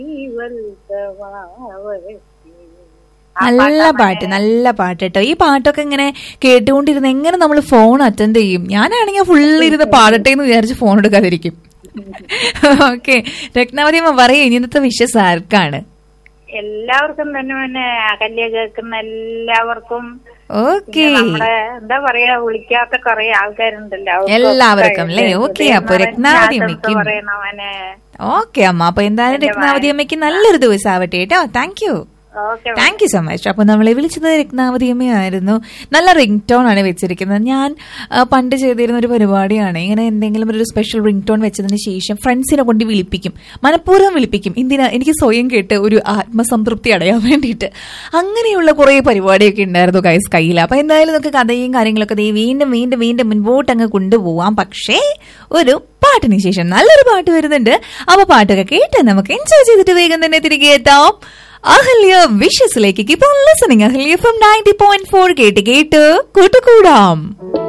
നല്ല പാട്ട് നല്ല പാട്ട് കേട്ടോ ഈ പാട്ടൊക്കെ ഇങ്ങനെ കേട്ടുകൊണ്ടിരുന്ന് എങ്ങനെ നമ്മൾ ഫോൺ അറ്റൻഡ് ചെയ്യും ഞാനാണെങ്കിൽ ഫുള്ള് ഇരുന്ന് പാടട്ടെ എന്ന് വിചാരിച്ച് ഫോൺ എടുക്കാതിരിക്കും ഓക്കെ രത്നാവതി അമ്മ പറയൂ ഇനി ഇന്നത്തെ വിഷസ് ആർക്കാണ് എല്ലാവർക്കും തന്നെ പിന്നെ അകല്യ കേൾക്കുന്ന എല്ലാവർക്കും ഓക്കെ പിന്നെ നമ്മുടെ എന്താ പറയാ വിളിക്കാത്ത കൊറേ ആൾക്കാരുണ്ടല്ലോ അവർക്കൊക്കെ എല്ലാവർക്കും അല്ലേ? ഓക്കേ, അപ്പൊ ഹൃദയം രത്നാവതി നിറഞ്ഞ അമ്മയ്ക്കും. പറയണവനെ ഓക്കെ അമ്മ അപ്പൊ എന്തായാലും രത്നാവതി അമ്മയ്ക്ക് നല്ലൊരു ദിവസം ആവട്ടെ കേട്ടോ thank you okay thank you so much അപ്പോൾ നമ്മളെ വിളിച്ചത് രത്നാവതി അമ്മയായിരുന്നു നല്ല റിംഗ് ടോൺ ആണ് വെച്ചിരിക്കുന്നത് ഞാൻ ആ, പണ്ട് ചെയ്തിരുന്ന ഒരു പരിപാടിയാണ് ഇങ്ങനെ എന്തെങ്കിലും ഒരു സ്പെഷ്യൽ റിംഗ് ടോൺ വെച്ചതിന് ശേഷം ഫ്രണ്ട്സിനെ കൊണ്ട് വിളിപ്പിക്കും മനഃപൂർവ്വം വിളിപ്പിക്കും എന്തിനാ എനിക്ക് സ്വയം കേട്ട് ഒരു ആത്മസംതൃപ്തി അടയാൻ വേണ്ടിയിട്ട് അങ്ങനെയുള്ള കുറേ പരിപാടിയൊക്കെ ഉണ്ടായിരുന്നു ഗൈസ് കയ്യിൽ അപ്പോൾ എന്തായാലും നമുക്ക് കഥയും കാര്യങ്ങളൊക്കെ ദേ വീണ്ടും വീണ്ടും വീണ്ടും മുൻപോട്ട് അങ്ങ് കൊണ്ടുപോവാം പക്ഷേ ഒരു പാട്ടിന് ശേഷം നല്ലൊരു പാട്ട് വരുന്നുണ്ട് അപ്പോൾ പാട്ടൊക്കെ കേട്ട് നമുക്ക് എൻജോയ് ചെയ്തിട്ട് വേഗം തന്നെ തിരികെ എത്താം അഹല്യ വിഷസിലേക്ക് keep on listening Ahalya from ninety point four കേട്ട് കേട്ട് കൂട്ടുകൂടാം